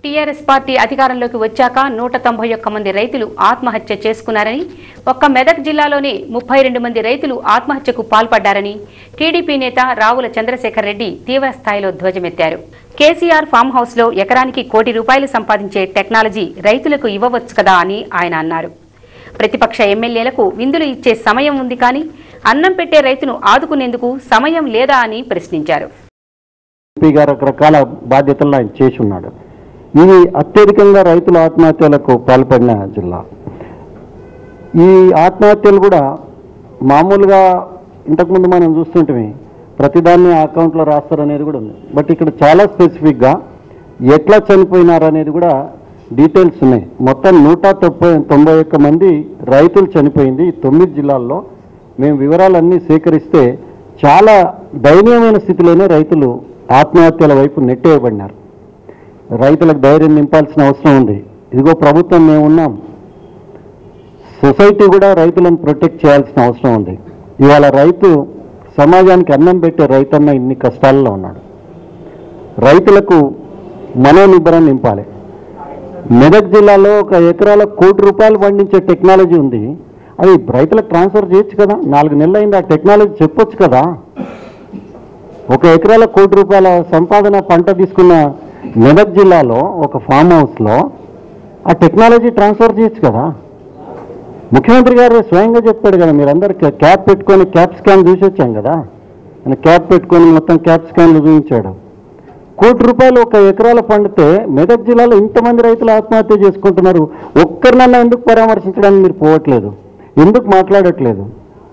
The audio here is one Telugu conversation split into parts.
టీఆర్ఎస్ పార్టీ అధికారంలోకి వచ్చాక నూట తొంభై ఒక్క మంది రైతులు ఆత్మహత్య చేసుకున్నారని ఒక్క మెదక్ జిల్లాలోనే ముప్పై రెండు మంది రైతులు ఆత్మహత్యకు పాల్పడ్డారని టీడీపీ నేత రావుల చంద్రశేఖర్ రెడ్డి తీవ్ర స్థాయిలో ధ్వజమెత్తారు కేసీఆర్ ఫామ్ హౌస్ లో ఎకరానికి కోటి రూపాయలు సంపాదించే టెక్నాలజీ రైతులకు ఇవ్వవచ్చు కదా అని ఆయన అన్నారు ప్రతిపక్ష ఎమ్మెల్యేలకు విందులు ఇచ్చే సమయం ఉంది కానీ అన్నం పెట్టే రైతును ఆదుకునేందుకు సమయం లేదా అని ప్రశ్నించారు ఎంపీ గారు రకరకాల బాధ్యతలను ఆయన చేసి ఉన్నాడు ఇది అత్యధికంగా రైతుల ఆత్మహత్యలకు పాల్పడిన జిల్లా ఈ ఆత్మహత్యలు కూడా మామూలుగా ఇంతకుముందు మనం చూస్తుంటే ప్రతిదాన్ని ఆ అకౌంట్లో రాస్తారు అనేది కూడా ఉంది బట్ ఇక్కడ చాలా స్పెసిఫిక్గా ఎట్లా చనిపోయినారు అనేది కూడా డీటెయిల్స్ ఉన్నాయి మొత్తం నూట తొంభై తొంభై ఒక్క మంది రైతులు చనిపోయింది ఈ తొమ్మిది జిల్లాల్లో మేము వివరాలన్నీ సేకరిస్తే చాలా దయనీయమైన స్థితిలోనే రైతులు ఆత్మహత్యల వైపు నెట్టేయబడినారు రైతులకు ధైర్యం నింపాల్సిన అవసరం ఉంది ఇదిగో ప్రభుత్వం మేము ఉన్నాం సొసైటీ కూడా రైతులను ప్రొటెక్ట్ చేయాల్సిన అవసరం ఉంది ఇవాళ రైతు సమాజానికి అన్నం పెట్టే రైతన్న ఇన్ని కష్టాల్లో ఉన్నాడు రైతులకు మనోనిబ్బరం నింపాలి మెదక్ జిల్లాలో ఒక ఎకరాల కోటి రూపాయలు పండించే టెక్నాలజీ ఉంది అది రైతులకు ట్రాన్స్ఫర్ చేయొచ్చు కదా నాలుగు నెలలు అయింది ఆ టెక్నాలజీ చెప్పొచ్చు కదా ఒక ఎకరాల కోటి రూపాయల సంపాదన పంట తీసుకున్న మెదక్ జిల్లాలో ఒక ఫామ్ హౌస్లో ఆ టెక్నాలజీ ట్రాన్స్ఫర్ చేయొచ్చు కదా ముఖ్యమంత్రి గారు స్వయంగా చెప్పాడు కదా మీరందరూ క్యా- క్యాప్ పెట్టుకొని క్యాప్ స్కాన్ చూసి వచ్చాం కదా ఆయన క్యాప్ పెట్టుకొని మొత్తం క్యాప్ స్కాన్లు చూపించాడు కోటి రూపాయలు ఒక ఎకరాల పండితే మెదక్ జిల్లాలో ఇంతమంది రైతులు ఆత్మహత్య చేసుకుంటున్నారు ఒక్కరినన్నా ఎందుకు పరామర్శించడానికి మీరు పోవట్లేదు ఎందుకు మాట్లాడట్లేదు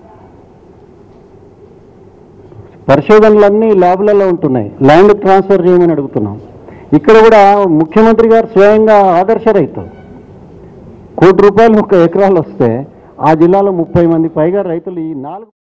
పరిశోధనలన్నీ ల్యాబ్లలో ఉంటున్నాయి ల్యాండ్ ట్రాన్స్ఫర్ చేయమని అడుగుతున్నాం ఇక్కడ కూడా ముఖ్యమంత్రి గారు స్వయంగా ఆదర్శ రైతు కోటి రూపాయలు ఒక ఎకరాలు వస్తే ఆ జిల్లాలో ముప్పై మంది పైగా రైతులు ఈ నాలుగు